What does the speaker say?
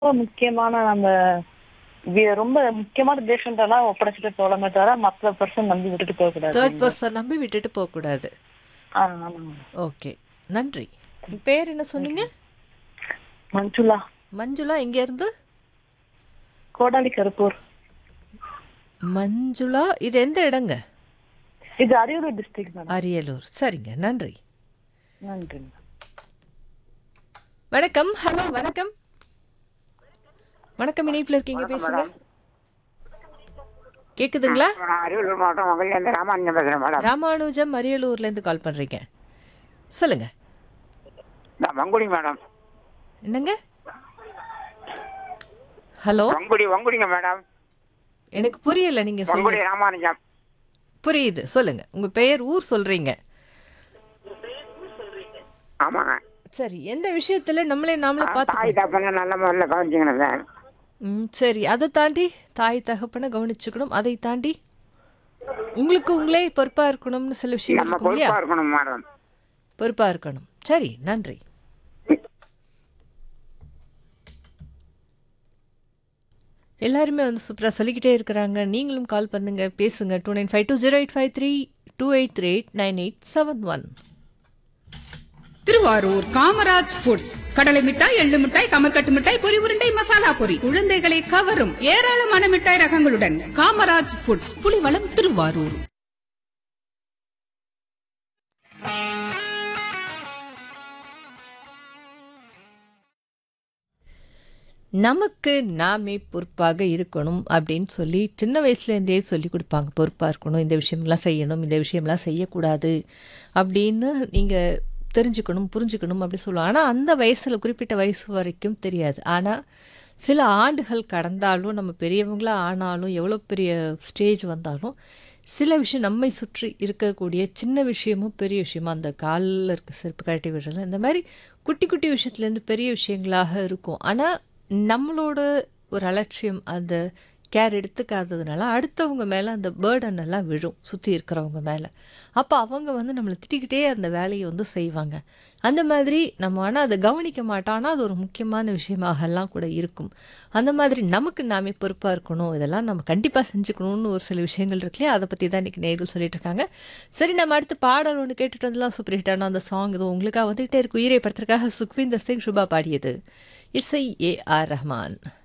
ரொம்ப முக்கியமான நம்ம வி- ரொம்ப முக்கியமான பேஷண்ட் எல்லாம் ஒப்படைச்சிட்டு போகலாமே தவிர மற்ற பர்சன் நம்பி விட்டுட்டு போக கூடாது தேர்ட் பர்சன் நம்பி விட்டுட்டு போகக்கூடாது ஆ, ஆமாங்க ஓகே நன்றி உங்க பேர் என்ன சொன்னீங்க மஞ்சுளா மஞ்சுளா எங்க இருந்து கோடாலி கருப்பூர் மஞ்சுளா இது எந்த இடங்க இது அரியலூர் டிஸ்ட்ரிக்ட் மேடம் அரியலூர் சரிங்க நன்றி நன்றிங்க வணக்கம் ஹலோ வணக்கம் வணக்கம் இணைப்பில் இருக்கீங்க பேசுங்க கேக்குதுங்களா நான் அரியலூர் மாவட்டம் மகளிர்லேருந்து ராமானுஜம் பேசுகிறேன் மேடம் ராமானுஜம் அரியலூர்ல இருந்து கால் பண்றீங்க சொல்லுங்க நான் மங்குடி மேடம் என்னங்க ஹலோ வங்குடி வங்குடிங்க மேடம் எனக்கு புரியல நீங்க வங்குடி சொல்லுங்க ராமானுஜம் புரியுது சொல்லுங்க உங்க பெயர் ஊர் சொல்றீங்க ஆமாங்க சரி எந்த விஷயத்துல நம்மளே நாமளே பார்த்து தாய் தப்பெல்லாம் நல்ல முறையில் கவனிச்சிக்கணும் சார் ம் சரி அதை தாண்டி தாய் தகப்பனை கவனிச்சுக்கணும் அதை தாண்டி உங்களுக்கு உங்களே பொறுப்பா இருக்கணும்னு சில விஷயங்கள் நம்ம இருக்கும் இல்லையா பொறுப்பாக இருக்கணும் மேடம் பொறுப்பா இருக்கணும் சரி நன்றி எல்லாருமே வந்து சூப்பராக சொல்லிக்கிட்டே இருக்கிறாங்க நீங்களும் கால் பண்ணுங்க பேசுங்க two nine five two zero eight five three two eight three eight nine eight seven one Thiruvarur Kamaraj foods கடலை மிட்டாய் எள்ளு மிட்டாய் கமர்கட்டு மிட்டாய் பொரி உருண்டை மசாலா பொரி குழந்தைகளை கவரும் ஏராளமான மிட்டாய் ரகங்களுடன் காமராஜ் ஃபுட்ஸ் புலிவளம் திருவாரூர் நமக்கு நாமே பொறுப்பாக இருக்கணும் அப்படின்னு சொல்லி சின்ன வயசுலேருந்தே சொல்லி கொடுப்பாங்க பொறுப்பாக இருக்கணும் இந்த விஷயம்லாம் செய்யணும் இந்த விஷயம்லாம் செய்யக்கூடாது அப்படின்னு நீங்கள் தெரிஞ்சுக்கணும் புரிஞ்சுக்கணும் அப்படி சொல்லுவாங்க ஆனால் அந்த வயசில் குறிப்பிட்ட வயசு வரைக்கும் தெரியாது ஆனால் சில ஆண்டுகள் கடந்தாலும் நம்ம பெரியவங்களா ஆனாலும் எவ்வளோ பெரிய ஸ்டேஜ் வந்தாலும் சில விஷயம் நம்மை சுற்றி இருக்கக்கூடிய சின்ன விஷயமும் பெரிய விஷயமும் அந்த காலில் இருக்க செருப்பு கழட்டி விடுறதுல இந்த மாதிரி குட்டி குட்டி விஷயத்துலேருந்து பெரிய விஷயங்களாக இருக்கும் ஆனால் நம்மளோட ஒரு அலட்சியம் அந்த கேர் எடுத்துக்காததுனால அடுத்தவங்க மேலே அந்த பேர்டன் எல்லாம் விழும் சுற்றி இருக்கிறவங்க மேலே அப்போ அவங்க வந்து நம்மளை திட்டிக்கிட்டே அந்த வேலையை வந்து செய்வாங்க அந்த மாதிரி நம்ம ஆனால் அதை கவனிக்க மாட்டோம் ஆனால் அது ஒரு முக்கியமான விஷயமாகலாம் கூட இருக்கும் அந்த மாதிரி நமக்கு நாமே பொறுப்பாக இருக்கணும் இதெல்லாம் நம்ம கண்டிப்பாக செஞ்சுக்கணும்னு ஒரு சில விஷயங்கள் இருக்கு இல்லையா அதை பற்றி தான் இன்றைக்கி நேர்கள் சொல்லிட்டு இருக்காங்க சரி நம்ம அடுத்து பாடல் ஒன்று கேட்டுட்டு வந்துலாம் சூப்பர் ஹிட்டான அந்த சாங் இது உங்களுக்காக வந்துகிட்டே இருக்கு உயிரை படத்திற்காக சுக்விந்தர் சிங் சுபா பாடியது இசை ஏ ஆர் ரஹ்மான்